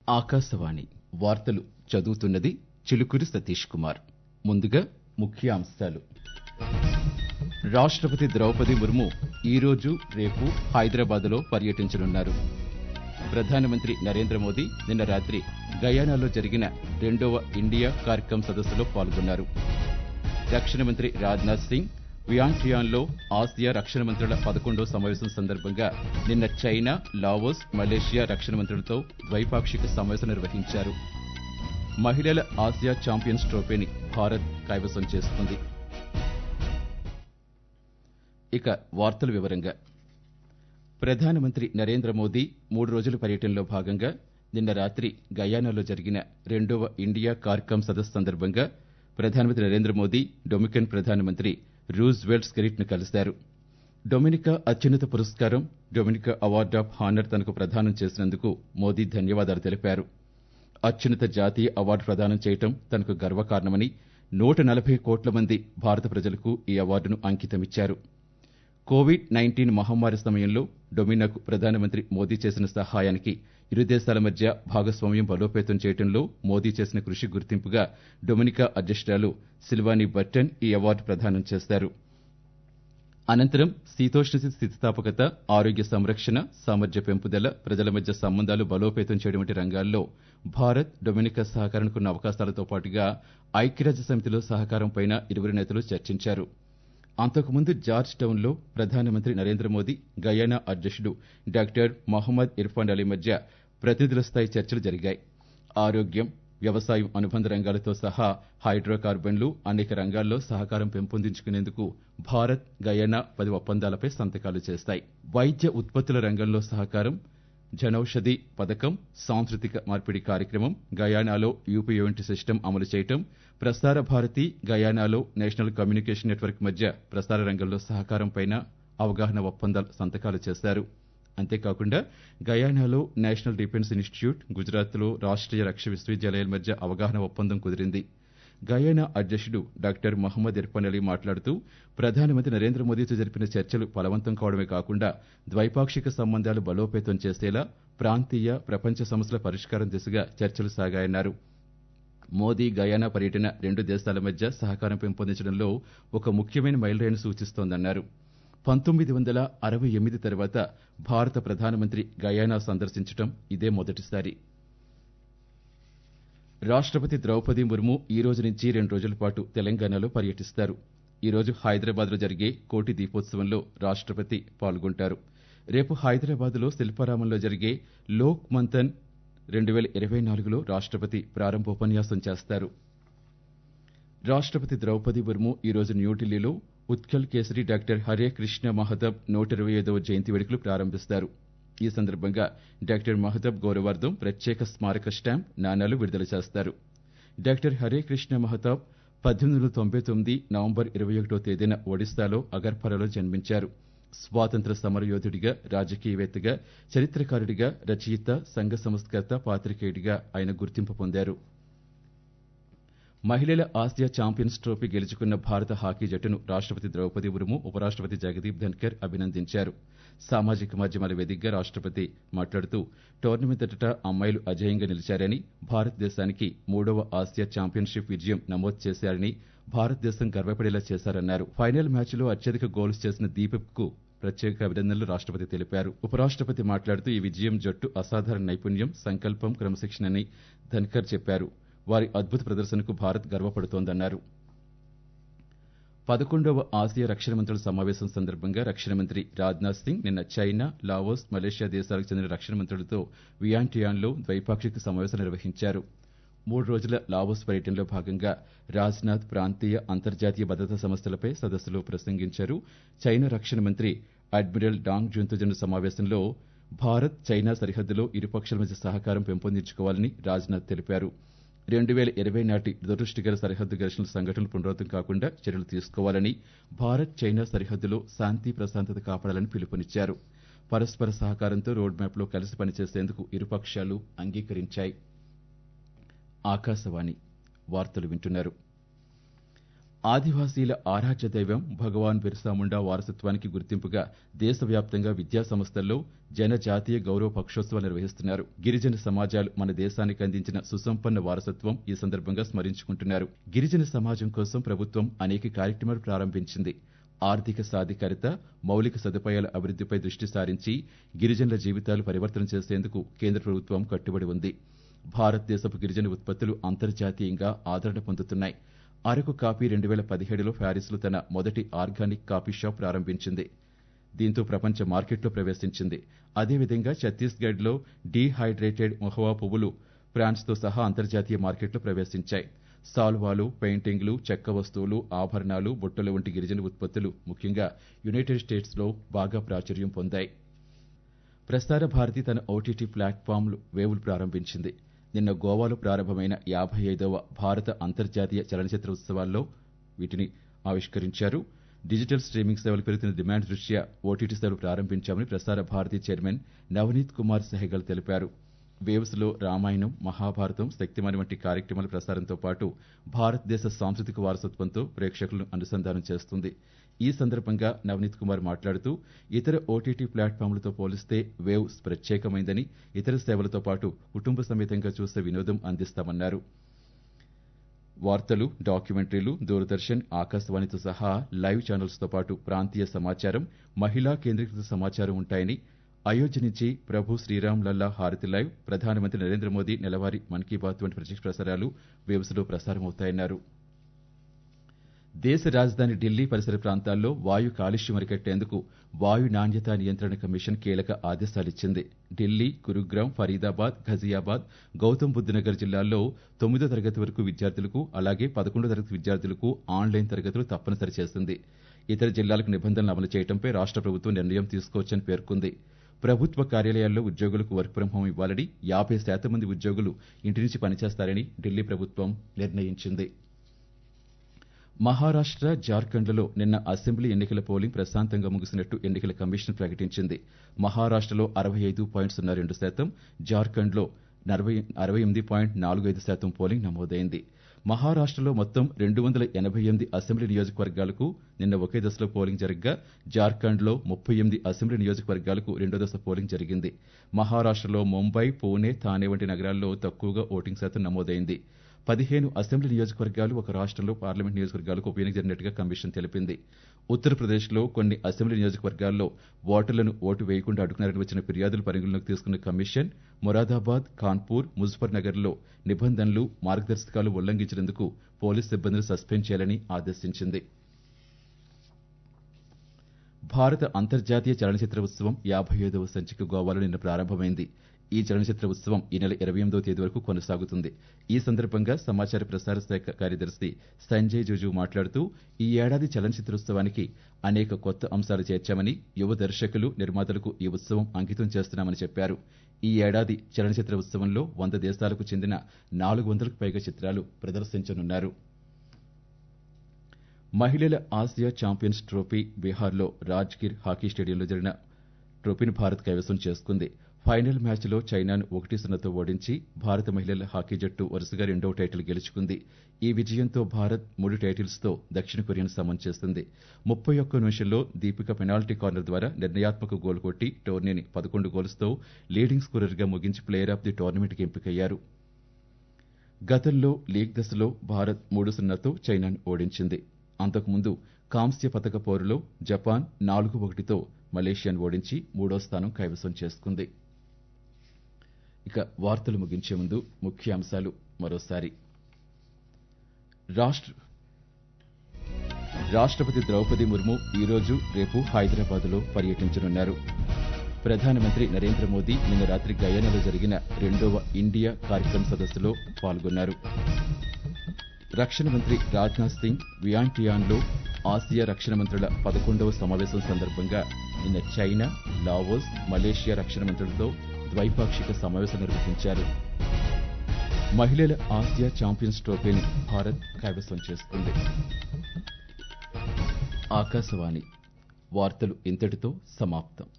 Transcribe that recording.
ఆకాశవాణి వార్తలు చదువుతున్నది చిలుకూరి సతీష్ కుమార్ ముందుగా ముఖ్యాంశాలు రాష్టపతి ద్రౌపది ముర్ము ఈరోజు రేపు హైదరాబాద్లో పర్యటించనున్నారు ప్రధానమంత్రి నరేంద్ర మోదీ నిన్న రాత్రి గయానాలో జరిగిన రెండవ ఇండియా కార్యక్రమ్ సదస్సులో పాల్గొన్నారు రక్షణ మంత్రి రాజ్నాథ్ సింగ్ వియాంటియాన్లో ఆసియా రక్షణ మంత్రుల పదకొండో సమావేశం సందర్భంగా నిన్న చైనా లావోస్ మలేషియా రక్షణ మంత్రులతో ద్వైపాక్షిక సమావేశం నిర్వహించారు మహిళల ఆసియా ఛాంపియన్స్ ట్రోఫీని భారత్ కైవసం చేసుకుంది ఇక వార్తల వివరంగా ప్రధానమంత్రి నరేంద్ర మోదీ మూడు రోజుల పర్యటనలో భాగంగా నిన్న రాత్రి గయానాలో జరిగిన రెండవ ఇండియా కార్యక్రమ్ సదస్సు సందర్భంగా ప్రధానమంత్రి నరేంద్ర మోదీ డొమినికన్ ప్రధానమంత్రి రూజ్వెల్ట్ స్కెరిట్ ను కలిశారు డొమినికా అత్యున్నత పురస్కారం డొమినికా అవార్డ్ ఆఫ్ హానర్ తనకు ప్రదానం చేసినందుకు మోదీ ధన్యవాదాలు తెలిపారు అత్యున్నత జాతీయ అవార్డు ప్రదానం చేయడం తనకు గర్వకారణమని నూట నలభై కోట్ల మంది భారత ప్రజలకు ఈ అవార్డును అంకితమిచ్చారు కోవిడ్ నైన్టీన్ మహమ్మారి సమయంలో డొమినాకు ప్రధానమంత్రి మోదీ చేసిన సహాయానికి ఇరు దేశాల మధ్య భాగస్వామ్యం బలోపేతం చేయడంలో మోదీ చేసిన కృషి గుర్తింపుగా డొమినికా అధ్యక్షురాలు సిల్వానీ బర్టన్ ఈ అవార్డు ప్రదానం చేశారు అనంతరం శీతోష్ణ స్థితిస్థాపకత ఆరోగ్య సంరక్షణ సామర్థ్య పెంపుదల ప్రజల మధ్య సంబంధాలు బలోపేతం చేయడం వంటి రంగాల్లో భారత్ డొమినికా సహకారానికి ఉన్న అవకాశాలతో పాటుగా ఐక్యరాజ్య సమితిలో సహకారంపైన ఇరువురు నేతలు చర్చించారు అంతకుముందు జార్జ్ టౌన్లో ప్రధానమంత్రి నరేంద్ర మోదీ గయానా అధ్యక్షుడు డాక్టర్ మహమ్మద్ ఇర్ఫాన్ అలీ మధ్య ప్రతినిధుల స్థాయి చర్చలు జరిగాయి ఆరోగ్యం వ్యవసాయం అనుబంధ రంగాలతో సహా హైడ్రోకార్బన్లు అనేక రంగాల్లో సహకారం పెంపొందించుకునేందుకు భారత్ గయానా పది ఒప్పందాలపై సంతకాలు చేస్తాయి వైద్య ఉత్పత్తుల రంగంలో సహకారం జనౌషధి పథకం సాంస్కృతిక మార్పిడి కార్యక్రమం గయానాలో యూపీఓఎంటీ సిస్టమ్ అమలు చేయటం ప్రసార భారతి గయానాలో నేషనల్ కమ్యూనికేషన్ నెట్వర్క్ మధ్య ప్రసార రంగంలో సహకారంపైన అవగాహన ఒప్పందాలు సంతకాలు చేశారు అంతేకాకుండా గయానాలో నేషనల్ డిఫెన్స్ ఇన్స్టిట్యూట్ గుజరాత్లో రాష్ట్రీయ రక్షణ విశ్వవిద్యాలయాల మధ్య అవగాహన ఒప్పందం కుదిరింది గయానా అధ్యక్షుడు డాక్టర్ మహమ్మద్ ఇర్ఫాన్ అలీ మాట్లాడుతూ ప్రధానమంత్రి నరేంద్ర మోదీతో జరిపిన చర్చలు ఫలవంతం కావడమే కాకుండా ద్వైపాక్షిక సంబంధాలు బలోపేతం చేసేలా ప్రాంతీయ ప్రపంచ సమస్యల పరిష్కారం దిశగా చర్చలు సాగాయన్నారు మోదీ గయానా పర్యటన రెండు దేశాల మధ్య సహకారం పెంపొందించడంలో ఒక ముఖ్యమైన మైలురాయిని సూచిస్తోందన్నారు పంతొమ్మిది వందల అరవై ఎనిమిది తర్వాత భారత ప్రధానమంత్రి గయానా సందర్శించడం ఇదే మొదటిసారి రాష్టపతి ద్రౌపది ముర్ము ఈ రోజు నుంచి రెండు రోజుల పాటు తెలంగాణలో పర్యటిస్తారు ఈ రోజు హైదరాబాద్లో జరిగే కోటి దీపోత్సవంలో రాష్టపతి పాల్గొంటారు రేపు హైదరాబాద్లో శిల్పారామంలో జరిగే లోక్ మంథన్ రెండు వేల ఇరవై నాలుగులో రాష్టపతి ప్రారంభోపన్యాసం చేస్తారు రాష్టపతి ద్రౌపది ముర్ము ఈ రోజు న్యూఢిల్లీలో ఉత్కల్ కేసరి డాక్టర్ హరే కృష్ణ మహతాబ్ నూట ఇరవై ఐదవ జయంతి వేడుకలు ప్రారంభిస్తారు ఈ సందర్భంగా డాక్టర్ మహతాబ్ గౌరవార్థం ప్రత్యేక స్మారక స్టాంప్ నాణాలు విడుదల చేస్తారు డాక్టర్ హరే కృష్ణ మహతాబ్ పద్దెనిమిది వందల తొంభై తొమ్మిది నవంబర్ ఇరవై ఒకటో తేదీన ఒడిశాలో అగర్పరలో జన్మించారు స్వాతంత్ర సమరయోధుడిగా రాజకీయవేత్తగా చరిత్రకారుడిగా రచయిత సంఘ సంస్కర్త పాత్రికేయుడిగా ఆయన గుర్తింపు పొందారు మహిళల ఆసియా ఛాంపియన్స్ ట్రోఫీ గెలుచుకున్న భారత హాకీ జట్టును రాష్టపతి ద్రౌపది ముర్ము ఉపరాష్టపతి జగదీప్ ధన్కర్ అభినందించారు సామాజిక మాధ్యమాల వేదికగా రాష్టపతి మాట్లాడుతూ టోర్నమెంట్ అంతటా అమ్మాయిలు అజేయంగా నిలిచారని భారతదేశానికి మూడవ ఆసియా ఛాంపియన్షిప్ విజయం నమోదు చేశారని భారతదేశం గర్వపడేలా చేశారన్నారు ఫైనల్ మ్యాచ్లో అత్యధిక గోల్స్ చేసిన దీపక్ కు ప్రత్యేక అభినందనలు రాష్టపతి తెలిపారు ఉపరాష్టపతి మాట్లాడుతూ ఈ విజయం జట్టు అసాధారణ నైపుణ్యం సంకల్పం క్రమశిక్షణని ధన్కర్ చెప్పారు వారి అద్భుత ప్రదర్శనకు భారత్ గర్వపడుతోందన్నారు పదకొండవ ఆసియా రక్షణ మంత్రుల సమావేశం సందర్భంగా రక్షణ మంత్రి రాజ్నాథ్ సింగ్ నిన్న చైనా లావోస్ మలేషియా దేశాలకు చెందిన రక్షణ మంత్రులతో వియాంటియాన్లో ద్వైపాక్షిక సమావేశం నిర్వహించారు మూడు రోజుల లావోస్ పర్యటనలో భాగంగా రాజ్నాథ్ ప్రాంతీయ అంతర్జాతీయ భద్రతా సమస్యలపై సదస్సులో ప్రసంగించారు చైనా రక్షణ మంత్రి అడ్మిరల్ డాంగ్ జూన్తో జరిగిన సమావేశంలో భారత్ చైనా సరిహద్దులో ఇరుపక్షాల మధ్య సహకారం పెంపొందించుకోవాలని రాజ్నాథ్ తెలిపారు రెండు వేల ఇరవై నాటి దురదృష్టికర సరిహద్దు ఘర్షణల సంఘటనలు పునరావృతం కాకుండా చర్యలు తీసుకోవాలని భారత్ చైనా సరిహద్దులో శాంతి ప్రశాంతత కాపాడాలని పిలుపునిచ్చారు పరస్పర సహకారంతో రోడ్ మ్యాప్లో కలిసి పనిచేసేందుకు ఇరుపక్షాలు అంగీకరించాయి ఆకాశవాణి వార్తలు వింటున్నారు ఆదివాసీల ఆరాధ్య దైవం భగవాన్ బిర్సా ముండా వారసత్వానికి గుర్తింపుగా దేశవ్యాప్తంగా విద్యా సంస్థల్లో జనజాతీయ గౌరవ పక్షోత్సవాలు నిర్వహిస్తున్నారు గిరిజన సమాజాలు మన దేశానికి అందించిన సుసంపన్న వారసత్వం ఈ సందర్భంగా స్మరించుకుంటున్నారు గిరిజన సమాజం కోసం ప్రభుత్వం అనేక కార్యక్రమాలు ప్రారంభించింది ఆర్థిక సాధికారిత మౌలిక సదుపాయాల అభివృద్దిపై దృష్టి సారించి గిరిజనుల జీవితాలు పరివర్తన చేసేందుకు కేంద్ర ప్రభుత్వం కట్టుబడి ఉంది భారతదేశపు గిరిజన ఉత్పత్తులు అంతర్జాతీయంగా ఆదరణ పొందుతున్నాయి అరకు కాఫీ రెండు వేల పదిహేడులో ప్యారిస్లో తన మొదటి ఆర్గానిక్ కాఫీ షాప్ ప్రారంభించింది దీంతో ప్రపంచ మార్కెట్లో ప్రవేశించింది అదేవిధంగా ఛత్తీస్గఢ్లో డీహైడ్రేటెడ్ మొహవా పువ్వులు ఫ్రాన్స్తో సహా అంతర్జాతీయ మార్కెట్లో ప్రవేశించాయి సాల్వాలు పెయింటింగ్లు చెక్క వస్తువులు ఆభరణాలు బుట్టలు వంటి గిరిజన ఉత్పత్తులు ముఖ్యంగా యునైటెడ్ స్టేట్స్లో బాగా ప్రాచుర్యం పొందాయి ప్రసార భారతి తన ఓటీటీ ప్లాట్ఫామ్లు వేవులు ప్రారంభించింది నిన్న గోవాలో ప్రారంభమైన యాభై ఐదవ భారత అంతర్జాతీయ చలనచిత్ర ఉత్సవాల్లో వీటిని ఆవిష్కరించారు డిజిటల్ స్ట్రీమింగ్ సేవలు పెరుగుతున్న డిమాండ్ దృష్ట్యా ఓటీటీ సేవలు ప్రారంభించామని ప్రసార భారతి చైర్మన్ నవనీత్ కుమార్ సెహగల్ తెలిపారు వేవ్స్ లో రామాయణం మహాభారతం శక్తిమాన్ వంటి కార్యక్రమాల ప్రసారంతో పాటు భారతదేశ సాంస్కృతిక వారసత్వంతో ప్రేక్షకులను అనుసంధానం చేస్తుంది ఈ సందర్భంగా నవనీత్ కుమార్ మాట్లాడుతూ ఇతర ఓటీటీ ప్లాట్ఫామ్లతో పోలిస్తే వేవ్స్ ప్రత్యేకమైందని ఇతర సేవలతో పాటు కుటుంబ సమేతంగా చూసే వినోదం అందిస్తామన్నారు వార్తలు డాక్యుమెంటరీలు దూరదర్శన్ ఆకాశవాణితో సహా లైవ్ ఛానల్స్తో పాటు ప్రాంతీయ సమాచారం మహిళా కేంద్రీకృత సమాచారం ఉంటాయని అయోధ్య నుంచి ప్రభు శ్రీరామ్ లల్లా హారతి లైవ్ ప్రధానమంత్రి నరేంద్ర మోదీ నెలవారీ మన్ కీ బాత్ వంటి ప్రత్యక్ష ప్రసారాలు వేవ్స్లో ప్రసారమవుతాయన్నారు దేశ రాజధాని ఢిల్లీ పరిసర ప్రాంతాల్లో వాయు కాలుష్యం అరికట్టేందుకు వాయు నాణ్యత నియంత్రణ కమిషన్ కీలక ఆదేశాలిచ్చింది ఢిల్లీ గురుగ్రామ్ ఫరీదాబాద్ ఘజియాబాద్ గౌతమ్ బుద్ధ్ నగర్ జిల్లాల్లో తొమ్మిదో తరగతి వరకు విద్యార్థులకు అలాగే పదకొండో తరగతి విద్యార్థులకు ఆన్లైన్ తరగతులు తప్పనిసరి చేసింది ఇతర జిల్లాలకు నిబంధనలు అమలు చేయడంపై రాష్ట్ర ప్రభుత్వం నిర్ణయం తీసుకోవచ్చని పేర్కొంది ప్రభుత్వ కార్యాలయాల్లో ఉద్యోగులకు వర్క్ ఫ్రం హోం ఇవ్వాలని యాభై శాతం మంది ఉద్యోగులు ఇంటి నుంచి పనిచేస్తారని ఢిల్లీ ప్రభుత్వం నిర్ణయించింది మహారాష్ట్ర జార్ఖండ్లలో నిన్న అసెంబ్లీ ఎన్నికల పోలింగ్ ప్రశాంతంగా ముగిసినట్టు ఎన్నికల కమిషన్ ప్రకటించింది మహారాష్ట్రలో అరవై ఐదు పాయింట్ సున్నా రెండు శాతం జార్ఖండ్లో అరవై ఎనిమిది పాయింట్ నాలుగు ఐదు శాతం పోలింగ్ నమోదైంది మహారాష్ట్రలో మొత్తం రెండు వందల ఎనభై ఎనిమిది అసెంబ్లీ నియోజకవర్గాలకు నిన్న ఒకే దశలో పోలింగ్ జరగగా జార్ఖండ్లో ముప్పై ఎనిమిది అసెంబ్లీ నియోజకవర్గాలకు రెండో దశ పోలింగ్ జరిగింది మహారాష్ట్రలో ముంబై పూణే థానే వంటి నగరాల్లో తక్కువగా ఓటింగ్ శాతం నమోదైంది పదిహేను అసెంబ్లీ నియోజకవర్గాలు ఒక రాష్ట్రంలో పార్లమెంట్ నియోజకవర్గాలకు ఉప ఎన్నిక జరిగినట్టుగా కమిషన్ తెలిపింది ఉత్తరప్రదేశ్లో కొన్ని అసెంబ్లీ నియోజకవర్గాల్లో ఓటర్లను ఓటు వేయకుండా అడ్డుకున్నారని వచ్చిన ఫిర్యాదులు పరిగణలోకి తీసుకున్న కమిషన్ మొరాదాబాద్ కాన్పూర్ ముజఫర్ నగర్లో నిబంధనలు మార్గదర్శకాలు ఉల్లంఘించినందుకు పోలీస్ సిబ్బందిని సస్పెండ్ చేయాలని ఆదేశించింది భారత అంతర్జాతీయ చలనచిత్ర ఉత్సవం యాభై ఐదవ సంచిక గోవాలో నిన్న ప్రారంభమైంది ఈ చలనచిత్ర ఉత్సవం ఈ నెల ఇరవై ఎనిమిదవ తేదీ వరకు కొనసాగుతుంది ఈ సందర్భంగా సమాచార ప్రసార శాఖ కార్యదర్శి సంజయ్ జుజు మాట్లాడుతూ ఈ ఏడాది చలనచిత్రోత్సవానికి అనేక కొత్త అంశాలు చేర్చామని యువ దర్శకులు నిర్మాతలకు ఈ ఉత్సవం అంకితం చేస్తున్నామని చెప్పారు ఈ ఏడాది చలనచిత్ర ఉత్సవంలో వంద దేశాలకు చెందిన నాలుగు వందలకు పైగా చిత్రాలు ప్రదర్శించనున్నారు మహిళల ఆసియా ఛాంపియన్స్ ట్రోఫీ బీహార్లో రాజ్గిర్ హాకీ స్టేడియంలో జరిగిన ట్రోఫీని భారత్ కైవసం చేసుకుంది ఫైనల్ మ్యాచ్లో చైనాను ఒకటి సున్నతో ఓడించి భారత మహిళల హాకీ జట్టు వరుసగా రెండవ టైటిల్ గెలుచుకుంది ఈ విజయంతో భారత్ మూడు టైటిల్స్తో దక్షిణ కొరియాను సమం చేస్తుంది ముప్పై ఒక్క నిమిషంలో దీపిక పెనాల్టీ కార్నర్ ద్వారా నిర్ణయాత్మక గోల్ కొట్టి టోర్నీని పదకొండు గోల్స్తో లీడింగ్ స్కోరర్గా ముగించి ప్లేయర్ ఆఫ్ ది టోర్నమెంట్కి ఎంపికయ్యారు గతంలో లీగ్ దశలో భారత్ మూడు సున్నాతో చైనాను ఓడించింది అంతకుముందు కాంస్య పతక పోరులో జపాన్ నాలుగు ఒకటితో మలేషియాను ఓడించి మూడో స్థానం కైవసం చేసుకుంది ఇక వార్తలు ముగించే ముందు ముఖ్యాంశాలు మరోసారి రాష్ట్ర రాష్ట్రపతి ద్రౌపది ముర్ము ఈరోజు రేపు హైదరాబాద్లో పర్యటించనున్నారు ప్రధానమంత్రి నరేంద్ర మోదీ నిన్న రాత్రి గయానాలో జరిగిన రెండవ ఇండియా కార్యక్రమ సదస్సులో పాల్గొన్నారు రక్షణ మంత్రి రాజ్నాథ్ సింగ్ వియాంటియాన్లో ఆసియా రక్షణ మంత్రుల పదకొండవ సమావేశం సందర్భంగా నిన్న చైనా లావోస్ మలేషియా రక్షణ మంత్రులతో ద్వైపాక్షిక సమావేశం నిర్వహించారు మహిళల ఆసియా ఛాంపియన్స్ ట్రోఫీని భారత్ కైవసం చేసుకుంది ఆకాశవాణి వార్తలు ఇంతటితో సమాప్తం